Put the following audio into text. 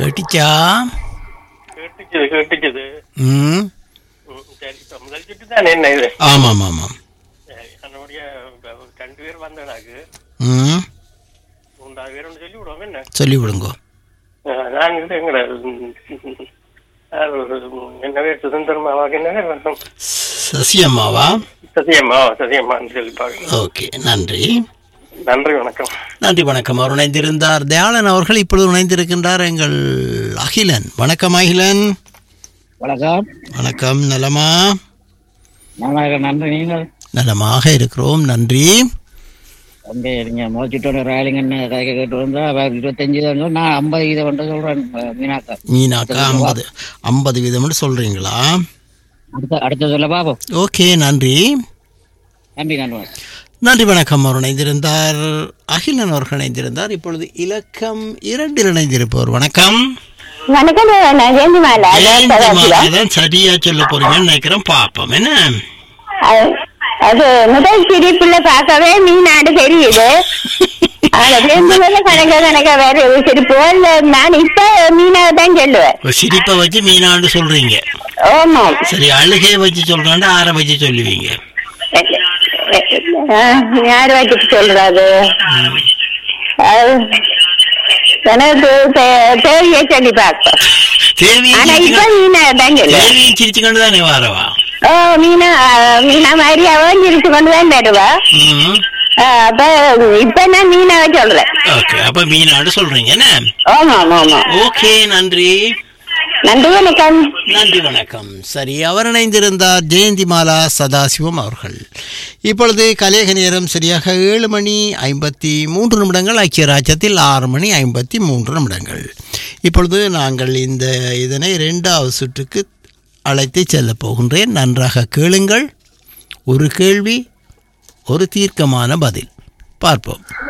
கேட்டுச்சா கேட்டுச்சுது கேட்டுச்சுது ம் ம், சரி இப்ப முதல் சுட்டு தான் என்ன இது ஆமாம் ஆமாம் சரி, அதனுடைய இப்ப ரெண்டு பேர் வந்தனாக்கு ம் மூன்றாவது பேர் ஒன்று சொல்லி விடுவோம் என்ன சொல்லி விடுங்கோ அஹ், நான் இது எங்கட ம், யார் ஒரு, என்ன பேர் சுதந்திரமாவாக என்ன பேர் வரும்? சசியம்மாவா சத்தியம்மா சத்தியம்மான்னு சொல்லி பார்க்கணும் ஓகே நன்றி நன்றி வணக்கம் நன்றி வணக்கம் அவர் இணைந்திருந்தார் தயாளன் அவர்கள் இப்பொழுது இணைந்திருக்கின்றார் எங்கள் அகிலன் வணக்கம் அகிலன் வணக்கம் வணக்கம் நலமா நல்லா இருக்க நன்றி நீங்கள் நலமாக இருக்கிறோம் நன்றி வந்து நீங்கள் முடிச்சுட்டு ராயலிங்கன்னு கதைக்க கேட்டு வந்தா அவர் இருபத்தஞ்சு தான் சொன்னா, நான் ஐம்பது இதை வந்து சொல்கிறேன் மீனாக்கா மீனாக்கா ஐம்பது ஐம்பது வீதம்னு சொல்றீங்களா அடுத்த அடுத்த சொல்ல பாப்போம் ஓகே நன்றி நன்றி நன்றி நன்றி வணக்கம் அவர் இணைந்திருந்தார் அகிலன் அவர்கள் இணைந்திருந்தார் இப்பொழுது இலக்கம் இரண்டில் இணைந்திருப்பவர் வணக்கம் வணக்கம் நான் ஜெயந்திமாலா அதான் சரியா சொல்ல போறீங்கன்னு நினைக்கிறேன் பாப்போம் என்ன அது- அது முதல் சிரிப்புல பார்க்கவே மீனாடு தெரியுது அதுல பேருந்து கணக்க கணக்க வேற சிரிப்பு இல்ல நான் இப்ப மீனாவை தான் சொல்லுவேன் இப்ப சிரிப்பை வச்சு மீனாண்டு சொல்றீங்க ஆமாம் சரி அழுகையை வச்சு சொல்றாண்டு ஆற வச்சு சொல்லுவீங்க அஹ், யார் வச்சுட்டு சொல்றாரு அது எனக்கு தே- தேவையை சொல்லி பார்ப்போம் தேவியும் ஆனா இப்ப சிரிச்சுக்கொண்டு- மீனா தான் சொல்லுவேன் தேவியும் சிரிச்சு கொண்டு தானே வாரவா ஓ மீனா மீனா மாதிரி அவன் சிரிச்சு கொண்டு தான் தருவா ம் அஹ், அப்ப இப்ப நான் மீனாவை சொல்றேன் ஓகே அப்ப மீனாடு சொல்றீங்க என்ன ஆமா ஆமா ஆமா ஓகே நன்றி நன்றி வணக்கம் நன்றி வணக்கம் சரி அவர் இணைந்திருந்தார் ஜெயந்திமாலா சதாசிவம் அவர்கள் இப்பொழுது கலேக நேரம் சரியாக ஏழு மணி ஐம்பத்தி மூன்று நிமிடங்கள் ஐக்கிய ராஜ்யத்தில் ஆறு மணி ஐம்பத்தி மூன்று நிமிடங்கள் இப்பொழுது நாங்கள் இந்த இதனை இரண்டாவது சுற்றுக்கு அழைத்து செல்லப் போகின்றேன் நன்றாக கேளுங்கள் ஒரு கேள்வி ஒரு தீர்க்கமான பதில் பார்ப்போம்